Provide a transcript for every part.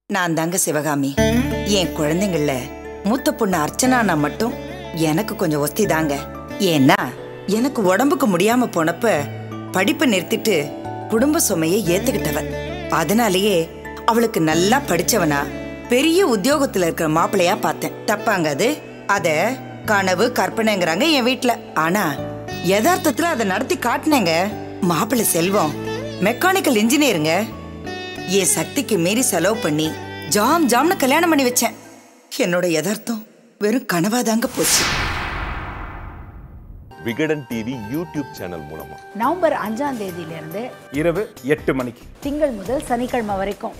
நான் தாங்க சிவகாமி என் குழந்தைங்கள மூத்த பொண்ணு அர்ச்சனானா மட்டும் எனக்கு கொஞ்சம் ஒஸ்தி தாங்க ஏன்னா எனக்கு உடம்புக்கு முடியாம போனப்ப படிப்பை நிறுத்திட்டு குடும்ப சுமையை ஏத்துக்கிட்டவ அதனாலேயே அவளுக்கு நல்லா படிச்சவனா பெரிய உத்தியோகத்துல இருக்கிற மாப்பிள்ளையா பார்த்தேன் தப்பாங்க அது அத கனவு கற்பனைங்கிறாங்க என் வீட்ல ஆனா யதார்த்தத்துல அதை நடத்தி காட்டினேங்க மாப்பிள்ளை செல்வம் மெக்கானிக்கல் இன்ஜினியருங்க என் சக்திக்கு மீறி செலவு பண்ணி ஜாம் ஜாம்னு கல்யாணம் பண்ணி வச்சேன் என்னோட யதார்த்தம் வெறும் கனவாதாங்க போச்சு விகடன் டிவி யூடியூப் சேனல் மூலமா நவம்பர் அஞ்சாம் தேதியிலிருந்து இரவு எட்டு மணிக்கு திங்கள் முதல் சனிக்கிழமை வரைக்கும்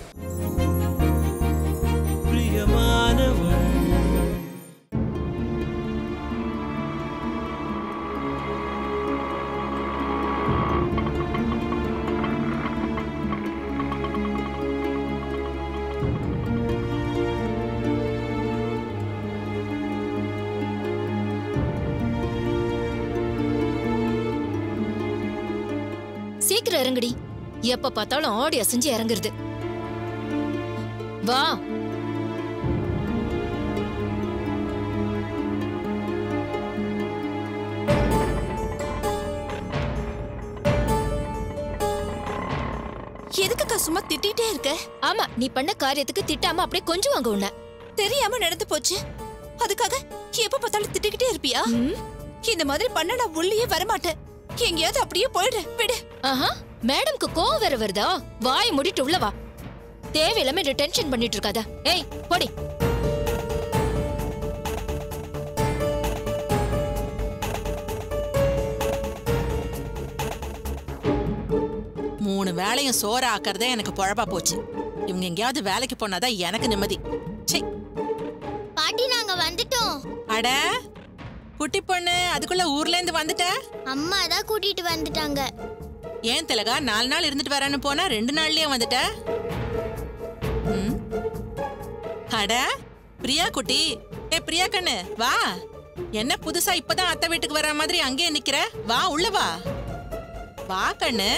சீக்கிரம் இறங்குடி எப்ப பார்த்தாலும் ஆடி அசைஞ்சு இறங்குறது வா எதுக்குக்கா சும்மா திட்டிட்டே இருக்க ஆமா நீ பண்ண காரியத்துக்கு திட்டாம அப்படியே கொஞ்சம் வாங்க உன்ன தெரியாம நடந்து போச்சு அதுக்காக எப்ப பார்த்தாலும் திட்டிக்கிட்டே இருப்பியா ம்? இந்த மாதிரி பண்ண நான் உள்ளேயே வரமாட்டேன் எங்கேயாவது அப்படியே போயிடுறேன் விடு ஆஹா மேடம்க்கு கோவம் வேற வருதா வாய் மூடிட்டு உள்ள வா தேவையில்லாம என்ன டென்ஷன் பண்ணிட்டு இருக்காத ஏய் போடி மூணு வேலையும் சோற ஆக்கறதே எனக்கு பொழப்பா போச்சு இவங்க எங்கேயாவது வேலைக்கு போனாதான் எனக்கு நிம்மதி ச்சே பாட்டி நாங்க வந்துட்டோம் அட குட்டி பொண்ணு அதுக்குள்ள ஊர்ல இருந்து வந்துட்ட அம்மா தான் கூட்டிட்டு வந்துட்டாங்க ஏன் திலகா நாலு நாள் இருந்துட்டு வரேன்னு போனா ரெண்டு நாள்லயே வந்துட்ட ம்? அட பிரியா குட்டி ஏ பிரியா கண்ணு வா என்ன புதுசா இப்பதான் அத்தை வீட்டுக்கு வர மாதிரி அங்கேயே நிக்கிற வா உள்ள வா வா கண்ணு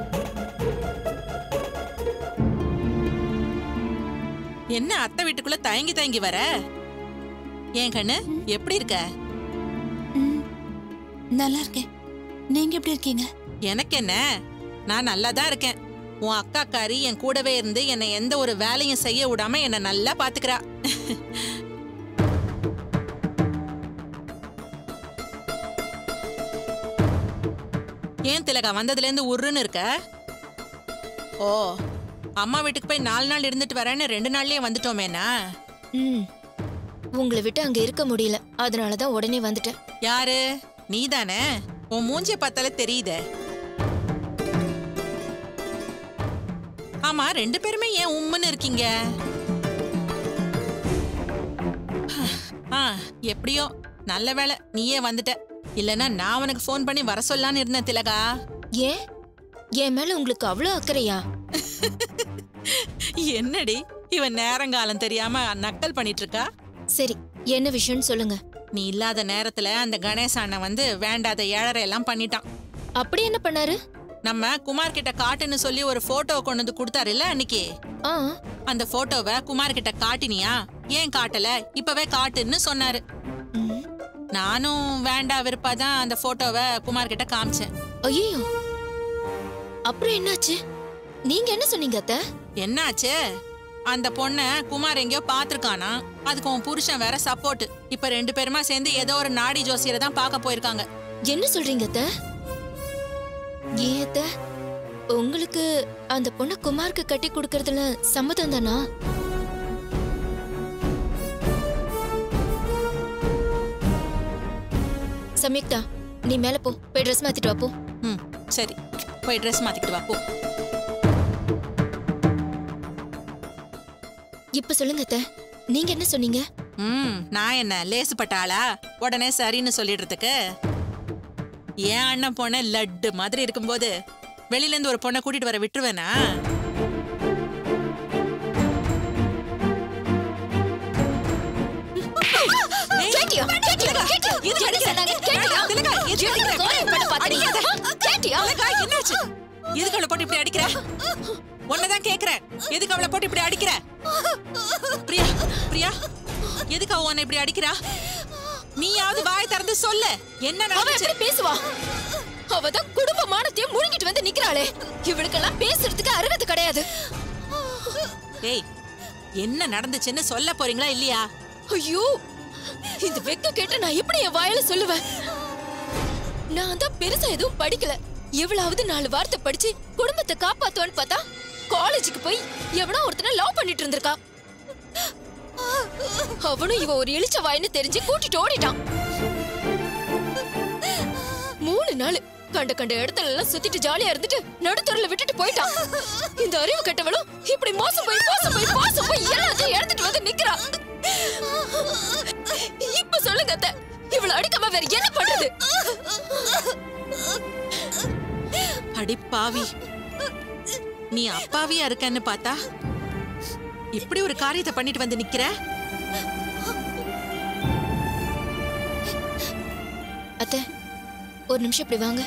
என்ன அத்தை வீட்டுக்குள்ள தயங்கி தயங்கி வர ஏன் கண்ணு எப்படி இருக்க நல்லா இருக்கேன் நீங்க எப்படி இருக்கீங்க எனக்கு என்ன நான் நல்லா தான் இருக்கேன் உன் அக்காக்காரி என் கூடவே இருந்து என்னை எந்த ஒரு வேலையும் செய்ய விடாம என்னை நல்லா பாத்துக்கிறா ஏன் திலகா வந்ததுல இருந்து உருன்னு இருக்க ஓ அம்மா வீட்டுக்கு போய் நாலு நாள் இருந்துட்டு வரேன்னு ரெண்டு நாள்லயே வந்துட்டோமேனா ம் உங்களை விட்டு அங்க இருக்க முடியல அதனாலதான் உடனே வந்துட்டேன் யாரு நீதானே உன் மூஞ்சிய பார்த்தாலே தெரியுதே ஆமா ரெண்டு பேருமே ஏன் உம்முன்னு இருக்கீங்க ஆ எப்படியோ நல்ல வேளை நீயே வந்துட்ட இல்லனா நான் உனக்கு ஃபோன் பண்ணி வர சொல்லலான்னு இருந்தேன் திலகா ஏன் என் மேல உங்களுக்கு அவ்வளவு அக்கறையா என்னடி இவன் நேரங்காலம் தெரியாம நக்கல் பண்ணிட்டு இருக்கா சரி என்ன விஷயம்னு சொல்லுங்க நீ இல்லாத நேரத்துல அந்த கணேச அண்ணன் வந்து வேண்டாத ஏழரை எல்லாம் பண்ணிட்டான் அப்படி என்ன பண்ணாரு நம்ம குமார் கிட்ட காட்டுன்னு சொல்லி ஒரு போட்டோ கொண்டு வந்து கொடுத்தாருல்ல அன்னைக்கு ஆ அந்த போட்டோவை குமார் கிட்ட காட்டினியா ஏன் காட்டல இப்பவே காட்டுன்னு சொன்னாரு ம். நானும் வேண்டா விருப்பாதான் அந்த போட்டோவை குமார் கிட்ட காமிச்சேன் ஐயோ அப்புறம் என்னாச்சு நீங்க என்ன சொன்னீங்க அத்தை என்னாச்சு அந்த பொண்ண குமார் எங்கேயோ பாத்திருக்கானா அதுக்கு உன் புருஷன் வேற சப்போர்ட் இப்ப ரெண்டு பேருமா சேர்ந்து ஏதோ ஒரு நாடி ஜோசியரை தான் பார்க்க போயிருக்காங்க என்ன சொல்றீங்க அத்தை ஏன் அத்தை உங்களுக்கு அந்த பொண்ண குமாருக்கு கட்டி கொடுக்கறதுல சம்மதம் தானா சம்யுக்தா நீ மேல போ போய் ட்ரெஸ் மாத்திட்டு வா போ ம் சரி போய் ட்ரெஸ் மாத்திக்கிட்டு வா போ இப்ப சொல்லுங்க அத்தை நீங்க என்ன சொன்னீங்க ம் நான் என்ன லேசுப்பட்ட ஆளா உடனே சரின்னு சொல்லிடுறதுக்கு ஏன் அண்ணன் பொண்ணு லட்டு மாதிரி இருக்கும்போது வெளியில இருந்து ஒரு பொண்ணை கூட்டிட்டு வர விட்டுருவேனா ஏய், கேட்டியா கேட்டியா கேட்டியா எதுக்கு என்ன அடிக்கிற? சொன்னாங்க கேட்டியா திலகா, எதுக்கு எதுக்கு அடிக்கிற? கோயில் பண்ண பாத்தீங்க கேட்டியா திலகா, என்னாச்சு எதுக்கு அவளை போட்டு இப்படி அடிக்கிற உன்னதான் கேக்குறேன் எதுக்கு அவளை போட்டு இப்படி அடிக்கிற பிரியா பிரியா எதுக்கு அவ உன்னை இப்படி அடிக்கிறா நீயாவது வாய் திறந்து சொல்ல என்ன அவ நடந்துச்சு எப்படி பேசுவா அவதான் குடும்ப மானத்தையும் முழுங்கிட்டு வந்து நிக்கிறாளே இவளுக்கெல்லாம் பேசுறதுக்கு அருகது கிடையாது ஏய் என்ன நடந்துச்சுன்னு சொல்ல போறீங்களா இல்லையா ஐயோ இந்த வெக்க கேட்டு நான் எப்படி என் வாயில சொல்லுவேன் நான் தான் பெருசா எதுவும் படிக்கல எவ்வளவு நாலு வார்த்தை படிச்சு குடும்பத்தை காப்பாத்துவான்னு பார்த்தா காலேஜுக்கு போய் எவனோ ஒருத்தனை லவ் பண்ணிட்டு இருந்திருக்கா அவனும் இவ ஒரு இழிச்ச வாயின்னு தெரிஞ்சு கூட்டிட்டு ஓடிட்டான் மூணு நாள் கண்ட கண்ட இடத்துல எல்லாம் சுத்திட்டு ஜாலியா இருந்துட்டு நடுத்தூர்ல விட்டுட்டு போயிட்டான் இந்த அறிவு கெட்டவளும் இப்படி மோசம் போய் மோசம் போய் மோசம் போய் எல்லாத்தையும் எடுத்துட்டு வந்து நிக்கிறா இப்ப சொல்லுங்க அத்தை இவள அடிக்காம வேற என்ன பண்றது அடி பாவி நீ அப்பாவியா இருக்கன்னு பார்த்தா இப்படி ஒரு காரியத்தை பண்ணிட்டு வந்து நிக்கிற அத்தை ஒரு நிமிஷம் இப்படி வாங்க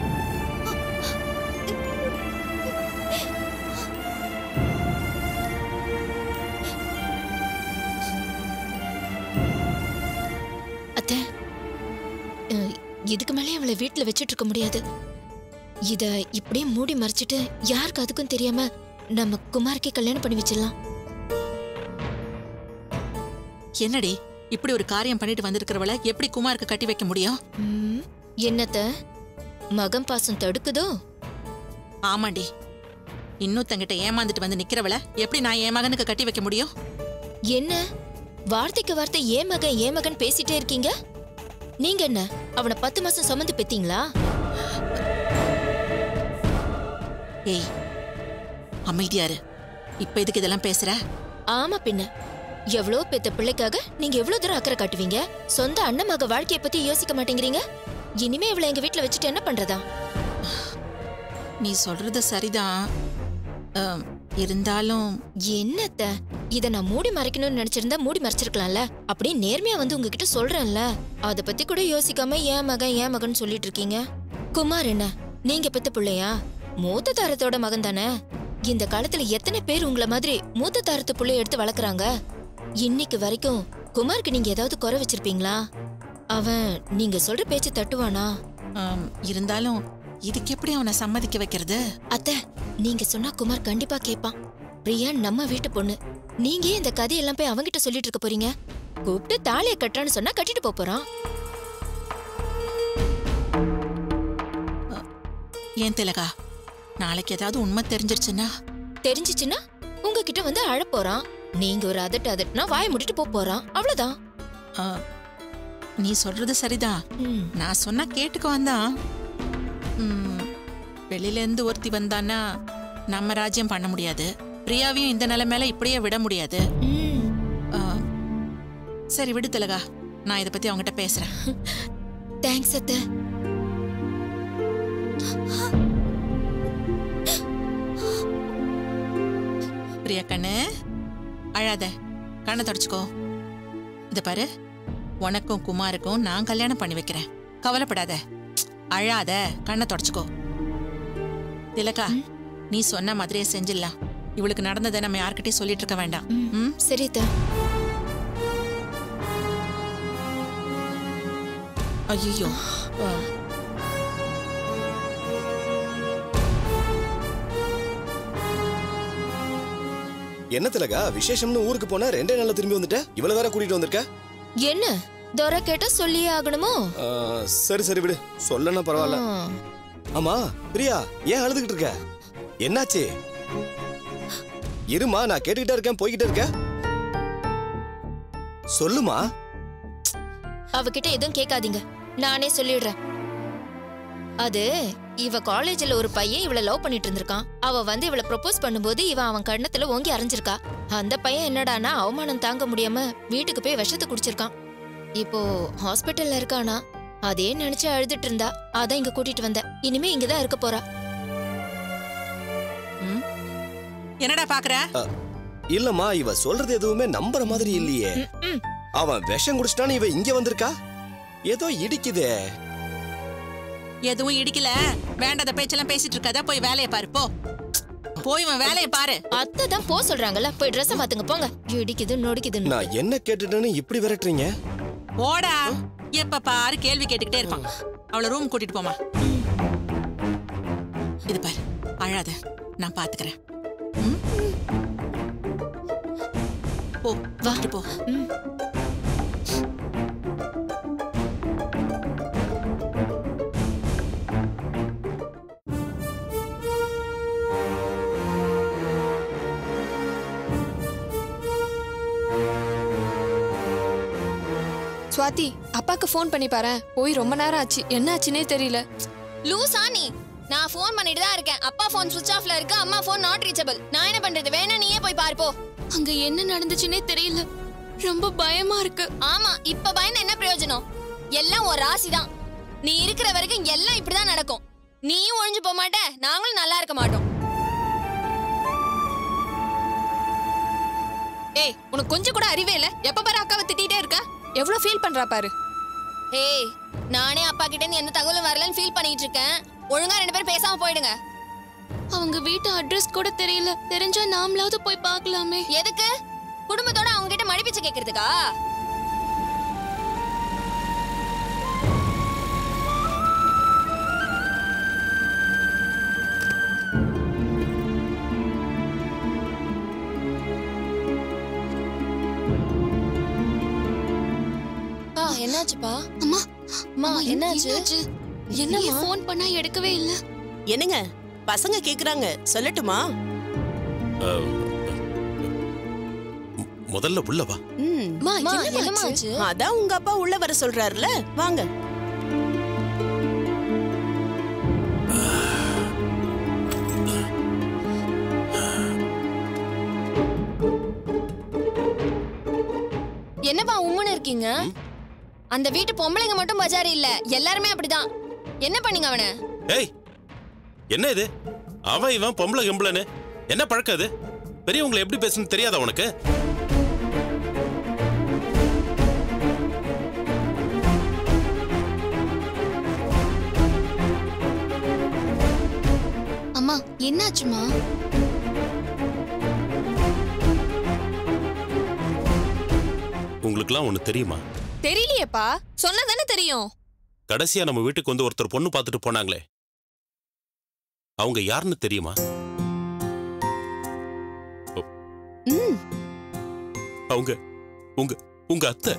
அத்தை அஹ், இதுக்கு மேலே அவளை வீட்டுல வச்சிட்டு இருக்க முடியாது இத இப்படியே மூடி மறைச்சிட்டு யாருக்கு அதுக்கும் தெரியாம நம்ம குமாருக்கே கல்யாணம் பண்ணி வச்சிடலாம் என்னடி இப்படி ஒரு காரியம் பண்ணிட்டு வந்திருக்கிறவள எப்படி குமாருக்கு கட்டி வைக்க முடியும் ம், என்னத்த மகம் பாசம் தடுக்குதோ ஆமாண்டி இன்னொருத்தங்கிட்ட ஏமாந்துட்டு வந்து நிக்கிறவள எப்படி நான் என் மகனுக்கு கட்டி வைக்க முடியும் என்ன வார்த்தைக்கு வார்த்தை ஏ மகன் ஏ மகன் பேசிட்டே இருக்கீங்க நீங்க என்ன அவனை பத்து மாசம் சுமந்து பெத்தீங்களா ஏய் அமைதியாரு இப்ப எதுக்கு இதெல்லாம் பேசுற ஆமா பின்ன எவ்வளோ பெத்த பிள்ளைக்காக நீங்க எவ்வளவு தூரம் அக்கறை காட்டுவீங்க சொந்த அண்ணன் மக வாழ்க்கைய பத்தி யோசிக்க மாட்டேங்கிறீங்க இனிமே இவளை எங்க வீட்ல வச்சுட்டு என்ன பண்றதா நீ சொல்றது சரிதான் அம், இருந்தாலும் என்னத்த இத நான் மூடி மறைக்கணும்னு நினைச்சிருந்தா மூடி மறைச்சிருக்கலாம்ல அப்படியே நேர்மையா வந்து உங்ககிட்ட சொல்றேன்ல அத பத்தி கூட யோசிக்காம ஏன் மகன் ஏன் மகன் சொல்லிட்டு இருக்கீங்க குமார் என்ன நீங்க பெத்த பிள்ளையா மூத்த தாரத்தோட மகன் தானே இந்த காலத்துல எத்தனை பேர் உங்கள மாதிரி மூத்த தாரத்து புள்ளைய எடுத்து வளர்க்குறாங்க இன்னைக்கு வரைக்கும் குமாருக்கு நீங்க ஏதாவது குறை வச்சிருப்பீங்களா அவன் நீங்க சொல்ற பேச்சு தட்டுவானா அம், இருந்தாலும் இதுக்கு எப்படி அவனை சம்மதிக்க வைக்கிறது அத்தை நீங்க சொன்னா குமார் கண்டிப்பா கேட்பான் பிரியா நம்ம வீட்டு பொண்ணு நீங்க ஏன் இந்த கதையெல்லாம் போய் அவங்கிட்ட சொல்லிட்டு இருக்க போறீங்க கூப்பிட்டு தாலியை கட்டுறான்னு சொன்னா கட்டிட்டு போப் போறான் ஏன் திலகா நாளைக்கு ஏதாவது உண்மை தெரிஞ்சிருச்சுன்னா தெரிஞ்சிச்சுன்னா உங்ககிட்ட வந்து அழப் போறான் நீங்க ஒரு அதட்டு அதட்டுனா வாயை முடிட்டு போப் போறான் அவ்வளவுதான் ஆ, நீ சொல்றது சரிதான் ம், நான் சொன்னா கேட்டுக்க வந்தான் ம், வெளியில இருந்து ஒருத்தி வந்தான்னா நம்ம ராஜ்யம் பண்ண முடியாது பிரியாவையும் இந்த நிலைமையில இப்படியே விட முடியாது ம். ஆ, சரி விடு திலகா நான் இதை பத்தி அவங்ககிட்ட பேசுறேன் தேங்க்ஸ் அத்தை பிரியா கண்ணு அழாத கண்ணை தொடச்சுக்கோ இத பாரு உனக்கும் குமாருக்கும் நான் கல்யாணம் பண்ணி வைக்கிறேன் கவலைப்படாத அழாத கண்ணை தொடச்சுக்கோ திலகா நீ சொன்ன மாதிரியே செஞ்சிடலாம் இவளுக்கு நடந்ததை நம்ம யார்கிட்டயும் சொல்லிட்டு இருக்க வேண்டாம் ம் சரி அத்தை ஐயோ என்ன திலகா விசேஷம்னு ஊருக்கு போனா ரெண்டே நாள்ல திரும்பி வந்துட்ட இவ்வளவு வேற கூட்டிட்டு வந்திருக்க என்ன துரை கேட்டா சொல்லியே ஆகணுமோ ஆ, சரி சரி விடு சொல்லனா பரவாயில்ல ஆ. ஆமா பிரியா ஏன் அழுதுகிட்டு இருக்க என்னாச்சு இருமா நான் கேட்டுக்கிட்டே இருக்கேன் போய்கிட்டே இருக்க சொல்லுமா அவகிட்ட எதுவும் கேட்காதீங்க நானே சொல்லிடுறேன் அது இவ காலேஜ்ல ஒரு பையன் இவள லவ் பண்ணிட்டு இருந்திருக்கான் அவ வந்து இவள ப்ரொபோஸ் பண்ணும்போது இவ அவன் கண்ணத்துல ஓங்கி அரைஞ்சிருக்கா அந்த பையன் என்னடானா அவமானம் தாங்க முடியாம வீட்டுக்கு போய் விஷத்தை குடிச்சிருக்கான் இப்போ ஹாஸ்பிட்டல்ல இருக்கானா அதே நினைச்சு அழுதுட்டு இருந்தா அதான் இங்க கூட்டிட்டு வந்தேன் இனிமே இங்கதான் இருக்க போறா என்னடா பாக்குற இல்லம்மா இவ சொல்றது எதுவுமே நம்புற மாதிரி இல்லையே ம். அவன் விஷம் குடிச்சிட்டான்னு இவ இங்க வந்திருக்கா ஏதோ இடிக்குதே எதுவும் இடிக்கல வேண்டாத பேச்செல்லாம் பேசிட்டு இருக்காத போய் வேலையை பாரு போ போய் உன் வேலையை பாரு அத்தை தான் போ சொல்றாங்கல்ல போய் ட்ரெஸ் மாத்துங்க போங்க இடிக்குது நொடிக்குதுன்னு நான் என்ன கேட்டுட்டேன்னு இப்படி விரட்டுறீங்க போடா எப்ப பாரு கேள்வி கேட்டுக்கிட்டே இருப்பான் அவளை ரூம் கூட்டிட்டு போமா இது பாரு அழாத நான் பாத்துக்கிறேன் ம்? போ வாட்டு போ சுவாதி அப்பாக்கு ஃபோன் பண்ணி பாரு போய் ரொம்ப நேரம் ஆச்சு என்ன ஆச்சுன்னே தெரியல லூசா நீ நான் ஃபோன் பண்ணிட்டு தான் இருக்கேன் அப்பா ஃபோன் சுவிட்ச் ஆஃப்ல இருக்கு அம்மா ஃபோன் நாட் ரீச்சபிள் நான் என்ன பண்றது வேணா நீயே போய் பாரு போ அங்க என்ன நடந்துச்சுன்னே தெரியல ரொம்ப பயமா இருக்கு ஆமா இப்ப பயந்து என்ன பிரயோஜனம் எல்லாம் ஒரு ராசி தான் நீ இருக்கிற வரைக்கும் எல்லாம் இப்படிதான் நடக்கும் நீயும் ஒழிஞ்சு போக மாட்ட நாங்களும் நல்லா இருக்க மாட்டோம் ஏய் உனக்கு கொஞ்சம் கூட அறிவே இல்ல எப்ப பாரு அக்காவை திட்டிட்டே இருக்க எவ்வளவு ஃபீல் பண்றா பாரு ஏய் நானே அப்பா கிட்ட இருந்து எந்த தகவலும் வரலன்னு ஃபீல் பண்ணிட்டு இருக்கேன் ஒழுங்கா ரெண்டு பேரும் பேசாம போயிடுங்க அவங்க வீட்டு அட்ரஸ் கூட தெரியல தெரிஞ்சா நாமளாவது போய் பார்க்கலாமே எதுக்கு குடும்பத்தோட அவங்க கிட்ட மடிப்பிச்சு கேக்குறதுக்கா ஆ என்னாச்சுப்பா அம்மா அம்மா என்னாச்சு என்னம்மா ஃபோன் பண்ணா எடுக்கவே இல்ல என்னங்க பசங்க கேக்குறாங்க சொல்லட்டுமா முதல்ல உள்ள வா ம் அம்மா, அம்மா, என்னம்மா என்னம்மா ஆச்சு? அதான் உங்க அப்பா உள்ள வர சொல்றாருல வாங்க என்னப்பா உம்முன்னு இருக்கீங்க அந்த வீட்டு பொம்பளைங்க மட்டும் பஜாரி இல்ல எல்லாருமே அப்படிதான் என்ன பண்ணீங்க அவனை ஏய் என்ன இது அவன் இவன் பொம்பளை கிம்பளன்னு என்ன பழக்கம் இது பெரியவங்களை எப்படி பேசணும்னு தெரியாதா உனக்கு அம்மா என்னாச்சுமா உங்களுக்குலாம் ஒண்ணு தெரியுமா தெரியலையேப்பா சொன்னா தானே தெரியும் கடைசியா நம்ம வீட்டுக்கு வந்து ஒருத்தர் பொண்ணு பார்த்துட்டு போனாங்களே அவங்க யாருன்னு தெரியுமா ஓ. ம் அவங்க உங்க உங்க அத்தை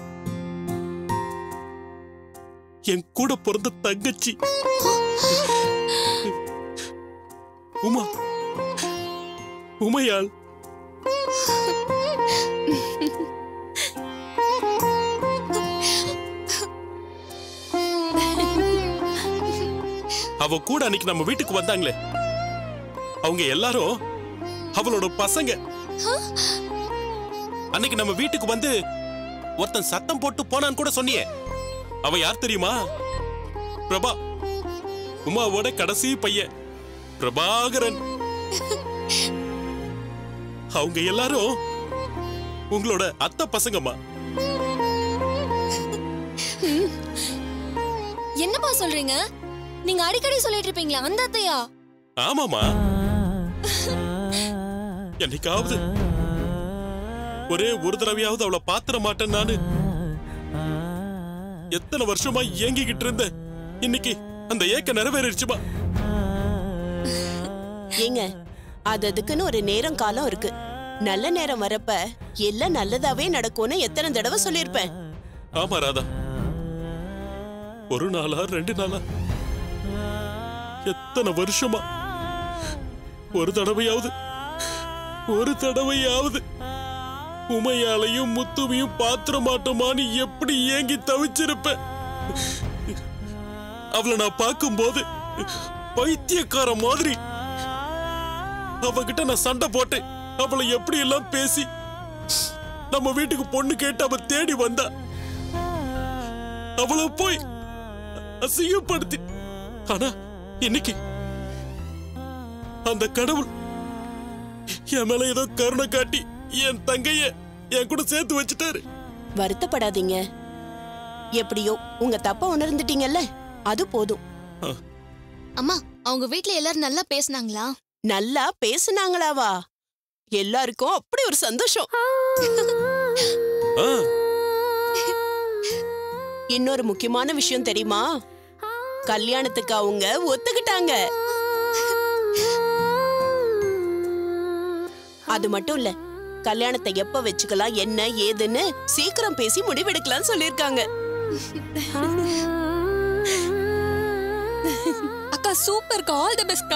என் கூட பிறந்த தங்கச்சி உமா உமையாள் அவ கூட அன்னைக்கு நம்ம வீட்டுக்கு வந்தாங்களே அவங்க எல்லாரும் அவளோட பசங்க அன்னைக்கு நம்ம வீட்டுக்கு வந்து ஒருத்தன் சத்தம் போட்டு போனான்னு கூட சொன்னியே அவ யார் தெரியுமா பிரபா உமாவோட கடைசி பையன் பிரபாகரன் அவங்க எல்லாரும் உங்களோட அத்தை பசங்கம்மா என்னப்பா சொல்றீங்க நீங்க அடிக்கடி சொல்லிட்டு இருப்பீங்களா அந்த அத்தையா ஆமாமா என்னைக்காவது ஒரே ஒரு தடவையாவது அவளை பாத்திர மாட்டேன் நானு எத்தனை வருஷமா ஏங்கிக்கிட்டு இருந்தேன் இன்னைக்கு அந்த ஏக்க நிறைவேறிடுச்சுமா ஏங்க அது அதுக்குன்னு ஒரு நேரம் காலம் இருக்கு நல்ல நேரம் வரப்ப எல்லாம் நல்லதாவே நடக்கும்னு எத்தனை தடவை சொல்லியிருப்பேன் ஆமா ராதா ஒரு நாளா ரெண்டு நாளா எத்தனை வருஷமா ஒரு தடவையாவது ஒரு தடவையாவது உமையாலையும் முத்துவையும் பாத்திர மாட்டோமான்னு எப்படி ஏங்கி தவிச்சிருப்ப அவளை நான் பார்க்கும்போது பைத்தியக்கார மாதிரி அவகிட்ட நான் சண்டை போட்டு அவளை எப்படி எல்லாம் பேசி நம்ம வீட்டுக்கு பொண்ணு கேட்டு அவ தேடி வந்தா அவளை போய் அசிங்கப்படுத்தி ஆனா இன்னைக்கு அந்த கடவுள் என் மேல ஏதோ கருணை காட்டி என் தங்கைய என் கூட சேர்த்து வச்சுட்டாரு வருத்தப்படாதீங்க எப்படியோ உங்க தப்ப உணர்ந்துட்டீங்கல்ல அது போதும் அம்மா அவங்க வீட்ல எல்லாரும் நல்லா பேசுனாங்களா நல்லா பேசுனாங்களாவா எல்லாருக்கும் அப்படி ஒரு சந்தோஷம் ஆ, இன்னொரு முக்கியமான விஷயம் தெரியுமா கல்யாணத்துக்கு அவங்க ஒத்துக்கிட்டாங்க அது மட்டும் இல்ல கல்யாணத்தை எப்ப வச்சுக்கலாம் என்ன ஏதுன்னு சீக்கிரம் பேசி முடிவெடுக்கலாம் சொல்லிருக்காங்க அக்கா சூப்பர்க்கா ஆல் தி பெஸ்ட்க்கா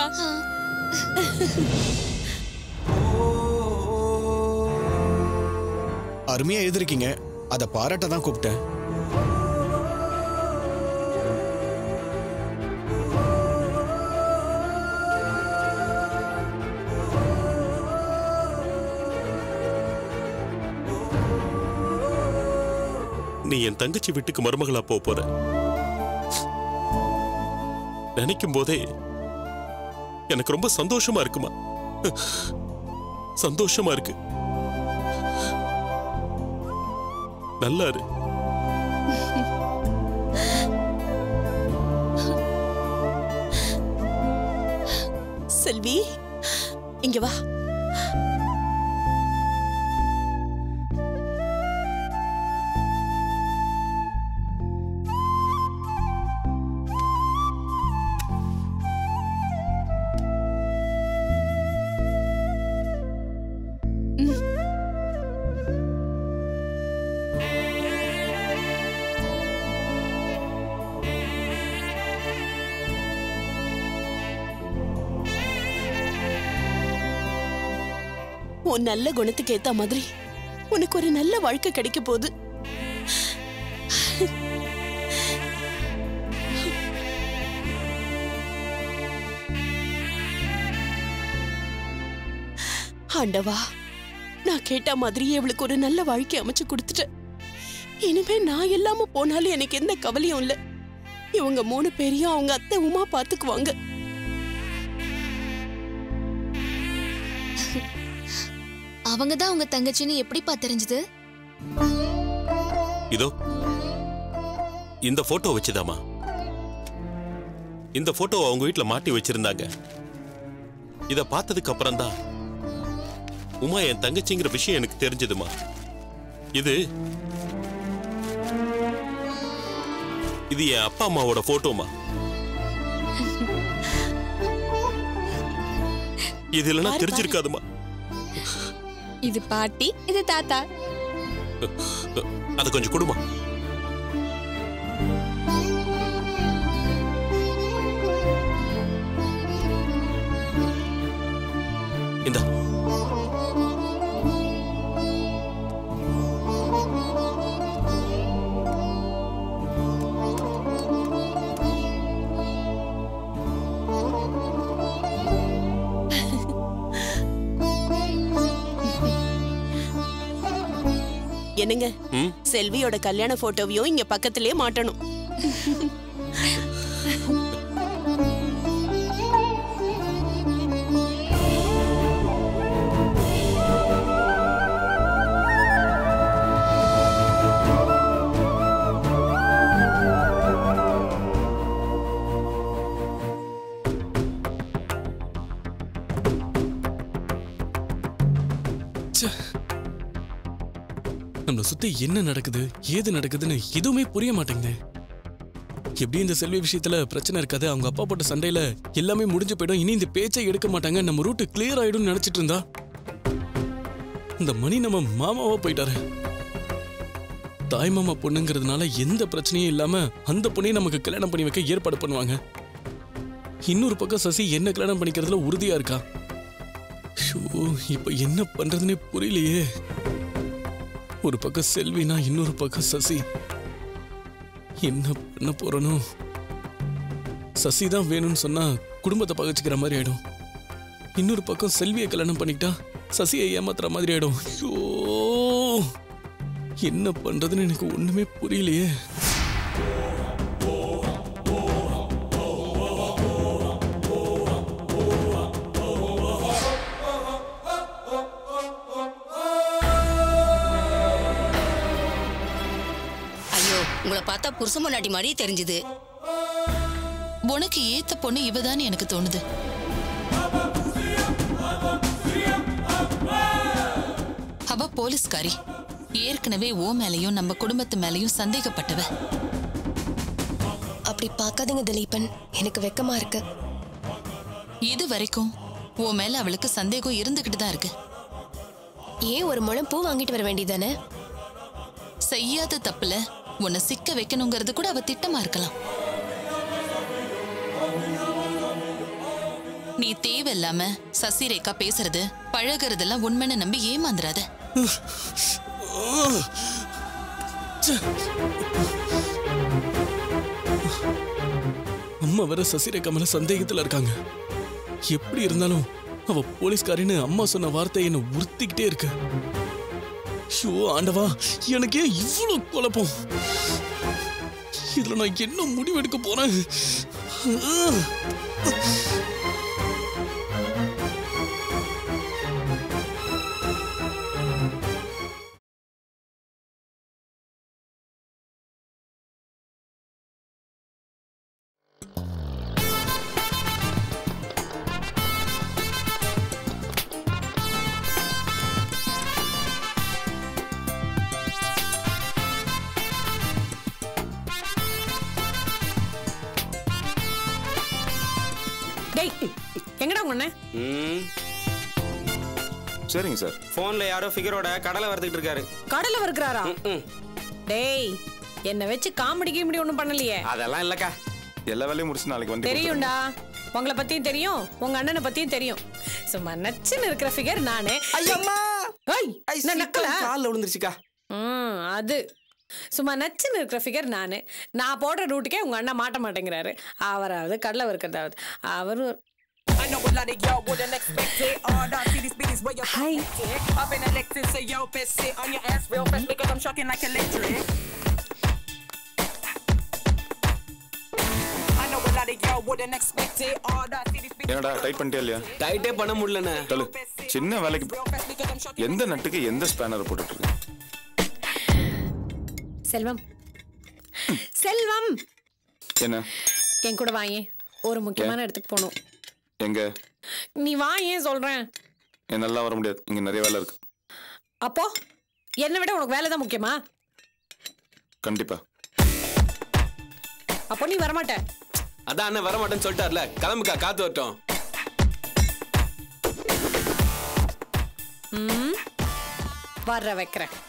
அருமையா எழுதிருக்கீங்க அதை பாராட்ட தான் கூப்பிட்டேன் நீ என் தங்கச்சி வீட்டுக்கு மருமகளா போக போற நினைக்கும் போதே எனக்கு ரொம்ப சந்தோஷமா இருக்குமா சந்தோஷமா இருக்கு நல்லா இரு செல்வி இங்க வா உன் நல்ல குணத்துக்கு ஏத்த மாதிரி உனக்கு ஒரு நல்ல வாழ்க்கை கிடைக்க போகுது ஆண்டவா நான் கேட்ட மாதிரி இவளுக்கு ஒரு நல்ல வாழ்க்கை அமைச்சு கொடுத்துட்டேன் இனிமே நான் இல்லாம போனாலும் எனக்கு எந்த கவலையும் இல்ல இவங்க மூணு பேரையும் அவங்க அத்தை உமா பாத்துக்குவாங்க அவங்க தான் உங்க தங்கச்சின்னு எப்படிப்பா தெரிஞ்சது இதோ இந்த போட்டோ வச்சுதாமா இந்த போட்டோ அவங்க வீட்ல மாட்டி வச்சிருந்தாங்க இத பார்த்ததுக்கு அப்புறம் தான் உமா என் தங்கச்சிங்கிற விஷயம் எனக்கு தெரிஞ்சதுமா இது இது என் அப்பா அம்மாவோட போட்டோமா இது இல்லைன்னா பாரு, தெரிஞ்சிருக்காதுமா இது பாட்டி இது தாத்தா அதை கொஞ்சம் கொடுமா இந்தா என்னங்க ம் செல்வியோட கல்யாண போட்டோவையும் இங்க பக்கத்திலேயே மாட்டணும் நம்மளை சுத்தி என்ன நடக்குது ஏது நடக்குதுன்னு எதுவுமே புரிய மாட்டேங்குது எப்படி இந்த செல்வி விஷயத்துல பிரச்சனை இருக்காது அவங்க அப்பா போட்ட சண்டையில எல்லாமே முடிஞ்சு போயிடும் இனி இந்த பேச்சை எடுக்க மாட்டாங்க நம்ம ரூட்டு கிளியர் ஆயிடும்னு நினைச்சிட்டு இருந்தா இந்த மணி நம்ம மாமாவா போயிட்டாரு தாய் மாமா பொண்ணுங்கிறதுனால எந்த பிரச்சனையும் இல்லாம அந்த பொண்ணையும் நமக்கு கல்யாணம் பண்ணி வைக்க ஏற்பாடு பண்ணுவாங்க இன்னொரு பக்கம் சசி என்ன கல்யாணம் பண்ணிக்கிறதுல உறுதியா இருக்கா ஷோ இப்ப என்ன பண்றதுன்னே புரியலையே ஒரு பக்கம் செல்வினா இன்னொரு பக்கம் சசி என்ன பண்ண போறனோ சசி தான் வேணும்னு சொன்னா குடும்பத்தை பகச்சுக்கிற மாதிரி ஆயிடும் இன்னொரு பக்கம் செல்வியை கல்யாணம் பண்ணிக்கிட்டா சசியை ஏமாத்துற மாதிரி ஆயிடும் ஐயோ என்ன பண்றதுன்னு எனக்கு ஒண்ணுமே புரியலையே ஐயோ உங்களை பார்த்தா புருஷ முன்னாடி மாதிரி தெரிஞ்சுது உனக்கு ஏத்த பொண்ணு இவதான்னு எனக்கு தோணுது போலீஸ்காரி ஏற்கனவே ஓ மேலயும் நம்ம குடும்பத்து மேலயும் சந்தேகப்பட்டவ அப்படி பார்க்காதீங்க திலீபன் எனக்கு வெக்கமா இருக்கு இது வரைக்கும் ஓ மேல அவளுக்கு சந்தேகம் இருந்துகிட்டு தான் இருக்கு ஏன் ஒரு முழம் பூ வாங்கிட்டு வர வேண்டியதானே செய்யாத தப்புல உன்னை சிக்க வைக்கணுங்கிறது கூட அவ திட்டமா இருக்கலாம் நீ தேவையில்லாம சசிரேகா பேசுறது பழகுறதெல்லாம் உண்மைன்னு நம்பி ஏமாந்துறாத அம்மா வேற சசிரேகா மேல சந்தேகத்துல இருக்காங்க எப்படி இருந்தாலும் அவ போலீஸ்காரின்னு அம்மா சொன்ன வார்த்தை என்ன உறுத்திக்கிட்டே இருக்கு ஷோ ஆண்டவா எனக்கு ஏன் இவ்வளவு குழப்பம் இதுல நான் என்ன முடிவெடுக்க போறேன் டேய் எங்கடா உங்க அண்ணன் ம் சரிங்க சார் ஃபோன்ல யாரோ ஃபிகரோட கடலை வறுத்துக்கிட்டு இருக்காரு கடல்ல இருக்கிறாரா டேய் என்ன வச்சு காமெடி கீமெடி ஒண்ணும் பண்ணலையே அதெல்லாம் இல்லக்கா எல்லா வேலையும் முடிச்சு நாளைக்கு வந்து தெரியும்டா உங்களை பத்தியும் தெரியும் உங்க அண்ணனை பத்தியும் தெரியும் சும்மா நச்சுன்னு இருக்கிற ஃபிகர் நானு ஐயம்மா ஏய் நான் நக்கல கால்ல விழுந்துருச்சுக்கா ம் அது சும்மா நச்சுன்னு இருக்கிற ஃபிகர் நானு நான் போடுற ரூட்டுக்கே உங்க அண்ணன் மாட்ட மாட்டேங்கிறாரு அவராவது கடலை இருக்கிறதாவது அவரும் ஹாய் என்னடா டைட் பண்ணிட்டே இல்லையா டைட்டே பண்ண முடியலண்ணே தலு சின்ன வேலைக்கு போ- எந்த நட்டுக்கு எந்த ஸ்பேனர் போட்டுட்டு இருக்கு செல்வம் செல்வம் என்ன என் கூட வாயே ஒரு முக்கியமான இடத்துக்கு போகணும் எங்க நீ வா ஏன் சொல்றேன் என்னால வர முடியாது இங்க நிறைய வேலை இருக்கு அப்போ என்னை விட உனக்கு வேலை தான் முக்கியமா கண்டிப்பா அப்போ நீ வரமாட்ட அதான் அண்ணன் வர மாட்டேன்னு சொல்லிட்டார்ல கிளம்புக்கா காத்து வரட்டும் ம் வர்ற வைக்கிறேன்